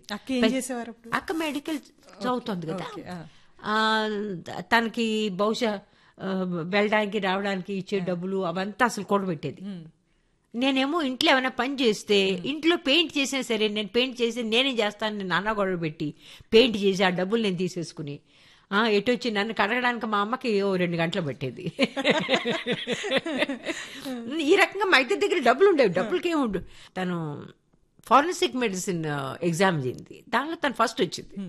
అక్క ఏం చేసేవారు అప్పుడు అక్క మెడికల్ చదువుతుంది కదా ఓకే, ఆ. ఆ, తనకి బహుశా ఆ, వెళ్ళడానికి రావడానికి ఇచ్చే డబ్బులు అవంతా అసలు కూడబెట్టేది నేనేమో ఇంట్లో ఏమైనా పని చేస్తే ఇంట్లో పెయింట్ చేసినా సరే నేను పెయింట్ చేసి నేనే చేస్తాను నేను నాన్న గొడవ పెట్టి పెయింట్ చేసి ఆ డబ్బులు నేను తీసేసుకుని ఆ, ఎటు వచ్చి నన్ను కడగడానికి మా అమ్మకి ఓ రెండు గంటలు పట్టేది ఈ రకంగా మా ఇద్దరి దగ్గర డబ్బులు ఉండేవి డబ్బులకి ఏమి ఉండు తను ఫారెన్సిక్ మెడిసిన్ ఎగ్జామ్ చేయింది దానిలో తను ఫస్ట్ వచ్చింది